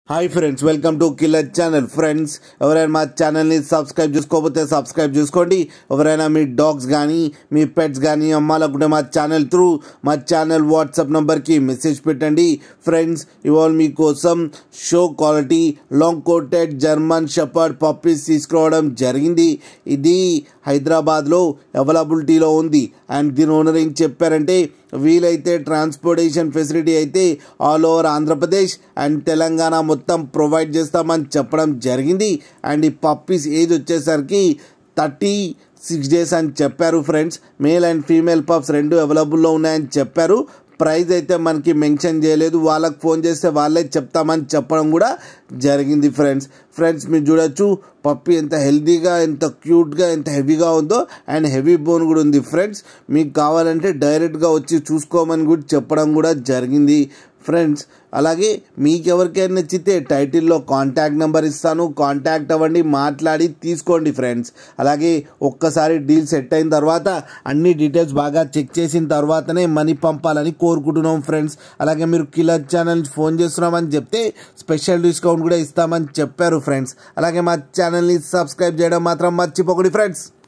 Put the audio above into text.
hi friends welcome to killer channel friends ఎవరైనా మా ఛానల్ని సబ్స్క్రైబ్ చేసుకోకపోతే సబ్స్క్రైబ్ చేసుకోండి ఎవరైనా మీ డాగ్స్ కానీ మీ పెట్స్ కానీ అమ్మాలనుకుంటే మా ఛానల్ త్రూ మా ఛానల్ వాట్సాప్ నెంబర్కి మెసేజ్ పెట్టండి ఫ్రెండ్స్ ఇవాళ మీకోసం show quality long coated German shepherd puppies తీసుకురావడం జరిగింది ఇది హైదరాబాద్లో అవైలబిలిటీలో ఉంది అండ్ దీని ఓనర్ ఏం చెప్పారంటే వీలైతే ట్రాన్స్పోర్టేషన్ ఫెసిలిటీ అయితే all over Andhra Pradesh and Telangana మొత్తం ప్రొవైడ్ చేస్తామని చెప్పడం జరిగింది అండ్ ఈ పప్పీస్ ఏజ్ వచ్చేసరికి థర్టీ సిక్స్ డేస్ అని చెప్పారు friends male and female pups రెండు అవైలబుల్లో ఉన్నాయని చెప్పారు ప్రైజ్ అయితే మనకి మెన్షన్ చేయలేదు వాళ్ళకి ఫోన్ చేస్తే వాళ్ళే చెప్తామని చెప్పడం కూడా జరిగింది ఫ్రెండ్స్ ఫ్రెండ్స్ మీరు చూడొచ్చు పప్పి ఎంత హెల్తీగా ఎంత క్యూట్గా ఎంత హెవీగా ఉందో అండ్ హెవీ బోన్ కూడా ఉంది ఫ్రెండ్స్ మీకు కావాలంటే డైరెక్ట్గా వచ్చి చూసుకోమని కూడా చెప్పడం కూడా జరిగింది ఫ్రెండ్స్ అలాగే మీకు ఎవరికైనా నచ్చితే టైటిల్లో కాంటాక్ట్ నెంబర్ ఇస్తాను కాంటాక్ట్ అవ్వండి మాట్లాడి తీసుకోండి ఫ్రెండ్స్ అలాగే ఒక్కసారి డీల్ సెట్ అయిన తర్వాత అన్ని డీటెయిల్స్ బాగా చెక్ చేసిన తర్వాతనే మనీ పంపాలని కోరుకుంటున్నాం ఫ్రెండ్స్ అలాగే మీరు కిలర్ ఛానల్ ఫోన్ చేస్తున్నామని చెప్తే స్పెషల్ డిస్కౌంట్ కూడా ఇస్తామని చెప్పారు ఫ్రెండ్స్ అలాగే మా ఛానల్ని సబ్స్క్రైబ్ చేయడం మాత్రం మర్చిపోకండి ఫ్రెండ్స్